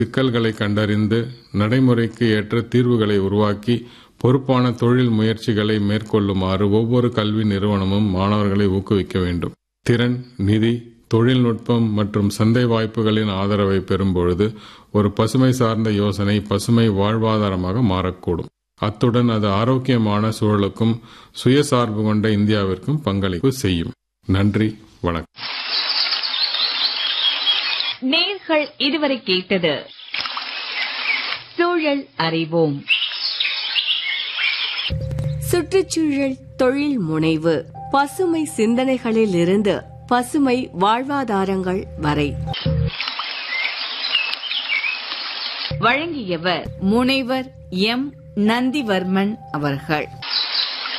சிக்கல்களை கண்டறிந்து நடைமுறைக்கு ஏற்ற தீர்வுகளை உருவாக்கி பொறுப்பான தொழில் முயற்சிகளை மேற்கொள்ளுமாறு ஒவ்வொரு கல்வி நிறுவனமும் மாணவர்களை ஊக்குவிக்க வேண்டும் திறன் நிதி தொழில்நுட்பம் மற்றும் சந்தை வாய்ப்புகளின் ஆதரவை பெறும்பொழுது ஒரு பசுமை சார்ந்த யோசனை பசுமை வாழ்வாதாரமாக மாறக்கூடும் அத்துடன் அது ஆரோக்கியமான சூழலுக்கும் சுயசார்பு கொண்ட இந்தியாவிற்கும் பங்களிப்பு செய்யும் நன்றி வணக்கம் நேர்கள் இதுவரை கேட்டது சூழல் அறிவோம் சுற்றுச்சூழல் தொழில் முனைவு பசுமை சிந்தனைகளில் இருந்து பசுமை வாழ்வாதாரங்கள் வரை வழங்கியவர் முனைவர் எம் நந்திவர்மன் அவர்கள்